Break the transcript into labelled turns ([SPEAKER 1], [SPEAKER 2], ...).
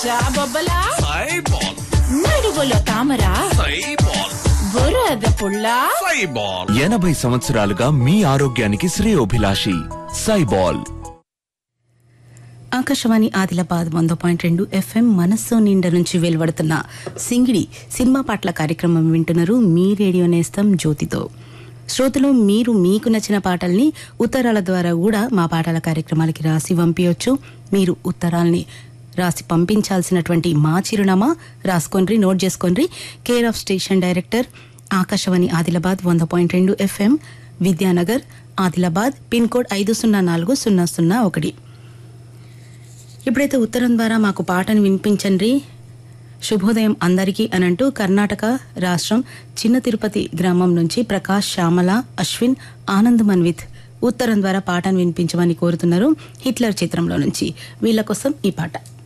[SPEAKER 1] జాబొబ్బలా
[SPEAKER 2] సైబాల్
[SPEAKER 1] నడువులో తామర
[SPEAKER 2] సైబాల్
[SPEAKER 1] బురద పుల్ల
[SPEAKER 2] సైబాల్
[SPEAKER 3] ఎనభై సంవత్సరాలుగా మీ ఆరోగ్యానికి శ్రేయోభిలాషి సైబాల్
[SPEAKER 4] ఆకాశవాణి ఆదిలాబాద్ వంద పాయింట్ రెండు ఎఫ్ఎం మనస్సు నిండా నుంచి వెలువడుతున్న సింగిడి సినిమా పాటల కార్యక్రమం వింటున్నారు మీ రేడియో నేస్తం జ్యోతితో శ్రోతలు మీరు మీకు నచ్చిన పాటల్ని ఉత్తరాల ద్వారా కూడా మా పాటల కార్యక్రమాలకి రాసి పంపించవచ్చు మీరు ఉత్తరాల్ని రాసి పంపించాల్సినటువంటి మా చిరునామా రాసుకోండి నోట్ చేసుకోండి care of station director Akashvani Adilabad వంద పాయింట్ రెండు FM Vidyanagar Adilabad pin code ఐదు సున్నా నాలుగు సున్నా సున్నా ఒకటి ఇప్పుడైతే ఉత్తరం ద్వారా మాకు పాటను వినిపించండి శుభోదయం అందరికీ అనంటూ కర్ణాటక రాష్ట్రం చిన్న తిరుపతి గ్రామం నుంచి ప్రకాష్ శ్యామల అశ్విన్ ఆనంద్ మన్విత్ ఉత్తరం ద్వారా పాటను వినిపించమని కోరుతున్నారు హిట్లర్ చిత్రంలో నుంచి వీళ్ళ కోసం ఈ పాట